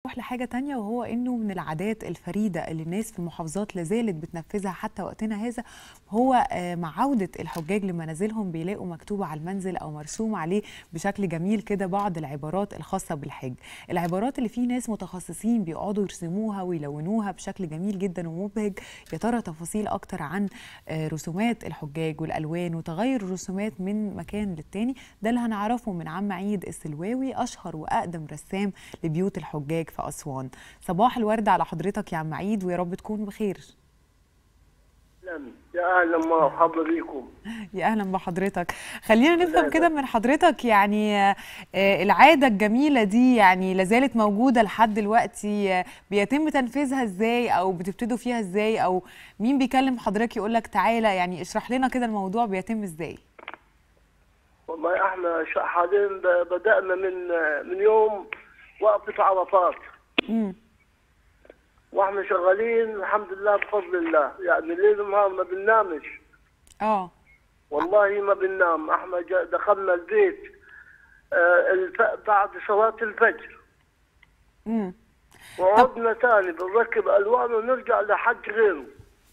نروح لحاجة تانية وهو انه من العادات الفريدة اللي الناس في المحافظات لازالت بتنفذها حتى وقتنا هذا هو آه، مع عودة الحجاج لمنازلهم بيلاقوا مكتوب على المنزل او مرسوم عليه بشكل جميل كده بعض العبارات الخاصة بالحج العبارات اللي فيه ناس متخصصين بيقعدوا يرسموها ويلونوها بشكل جميل جدا ومبهج يا ترى تفاصيل اكتر عن آه، رسومات الحجاج والالوان وتغير الرسومات من مكان للتاني ده اللي هنعرفه من عم عيد السلواوي اشهر واقدم رسام لبيوت الحجاج في اسوان صباح الورد على حضرتك يا عم عيد ويا رب تكون بخير اهلا يا اهلا مرحبا بكم يا اهلا بحضرتك خلينا نفهم كده من حضرتك يعني آه، آه، العاده الجميله دي يعني لازالت موجوده لحد دلوقتي آه، بيتم تنفيذها ازاي او بتبتدوا فيها ازاي او مين بيكلم حضرتك يقول لك تعالى يعني اشرح لنا كده الموضوع بيتم ازاي والله احنا ش- حاليا ب- بدانا من من يوم وقفه عرفات امم واحنا شغالين الحمد لله بفضل الله يعني ليل ونهار ما بننامش اه والله ما بننام احنا جا- دخلنا البيت آه، الف... بعد صلاه الفجر امم وعدنا ثاني بنركب الوان ونرجع لحج غيره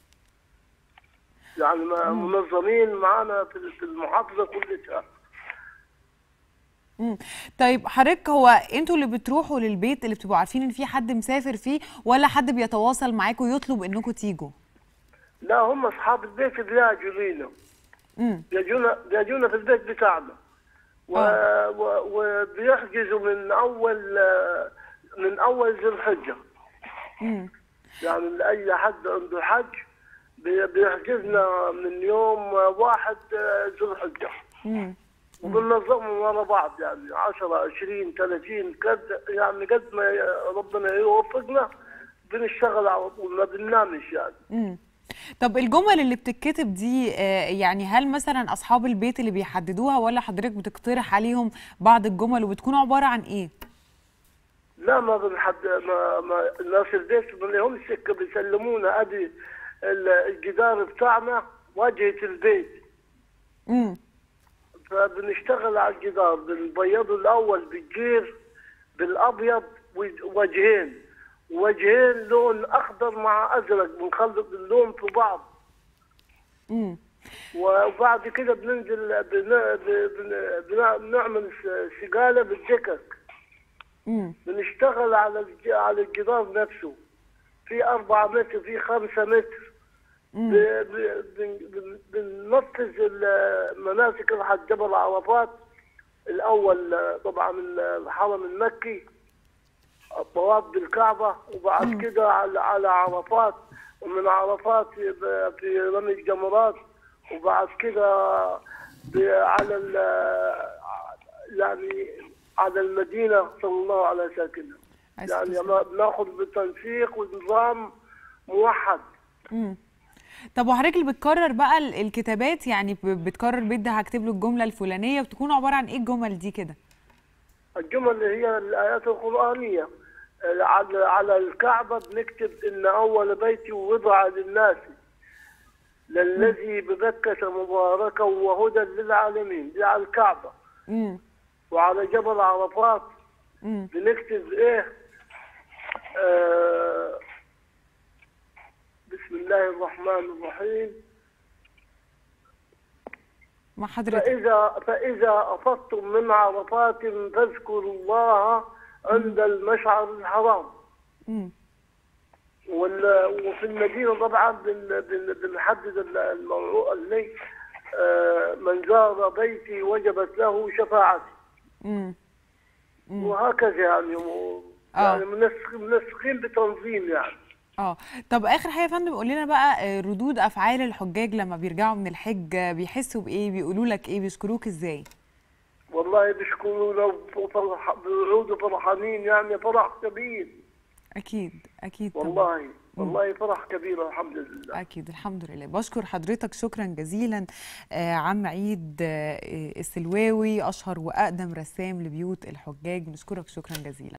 يعني ما- منظمين معانا في في المحافظه كلها امم طيب حضرتك هو انتوا اللي بتروحوا للبيت اللي بتبقوا عارفين ان في حد مسافر فيه ولا حد بيتواصل معاكم يطلب انكم تيجوا لا هم اصحاب البيت بيجوا لينا امم بيجونا بيجونا في البيت بتاعنا و... آه. و... وبيحجزوا من اول آه، من اول ذي الحجه امم يعني اي حد عنده حج بي- بيحجزنا من يوم آه، واحد آه، ذي الحجه امم وبننظمهم ورا بعض يعني 10 20 30 قد يعني قد ما ربنا يوفقنا بنشتغل على طول ما بننامش يعني امم طب الجمل اللي بتتكتب دي آه، يعني هل مثلا اصحاب البيت اللي بيحددوها ولا حضرتك بتقترح عليهم بعض الجمل وبتكون عباره عن ايه لا ما بنحد ما ما الناس البيت ما لهمش سكه بيسلمونا ادي ال- الجدار بتاعنا واجهه البيت امم فبنشتغل على الجدار بنبيضه الاول بالجير بالابيض وج- وجهين وجهين لون اخضر مع ازرق بنخلط اللون في بعض امم وبعد كده بننزل بن- بن- بن- بنعمل س- سقاله بالدكك امم بنشتغل على الج- على الجدار نفسه في أربعة متر في خمسة متر ب- ب- بن- بن- بننفذ ال- مناسك الحج جبل عرفات الأول آه، طبعا الحرم المكي الطواف بالكعبة وبعد كده على على عرفات ومن عرفات ب- في رمي الجمرات وبعد كده ب- على ال- يعني على المدينة صلى الله على ساكنها عايز يعني تسمع. ما بناخذ بتنسيق ونظام موحد امم طب وحضرتك اللي بتكرر بقى ال- الكتابات يعني ب- بتكرر البيت ده هكتب له الجمله الفلانيه بتكون عباره عن ايه الجمل دي كده الجمل اللي هي الآيات القرآنية آه، على على الكعبة بنكتب إن أول بيت وضع للناس للذي ببكة مباركا وهدى للعالمين دي على الكعبة امم وعلى جبل عرفات امم بنكتب إيه آه بسم الله الرحمن الرحيم مع حضرتك فإذا فإذا أفضتم من عرفات فاذكروا الله عند المشعر الحرام امم وال- وفي المدينة طبعا بن- بن- بنحدد ال- الموضوع اللي آه، من زار بيتي وجبت له شفاعتي امم وهكذا يعني و- آه. يعني منسق- منسقين بتنظيم يعني اه طب اخر حاجه يا فندم قول لنا بقى آه، ردود افعال الحجاج لما بيرجعوا من الحج آه، بيحسوا بايه بيقولوا لك ايه بيشكروك ازاي والله بيشكرونا وفرح بيعودوا فرحانين يعني فرح كبير اكيد اكيد طبعا والله والله فرح كبير الحمد لله اكيد الحمد لله بشكر حضرتك شكرا جزيلا آه، عم عيد آه، السلواوي اشهر واقدم رسام لبيوت الحجاج نشكرك شكرا جزيلا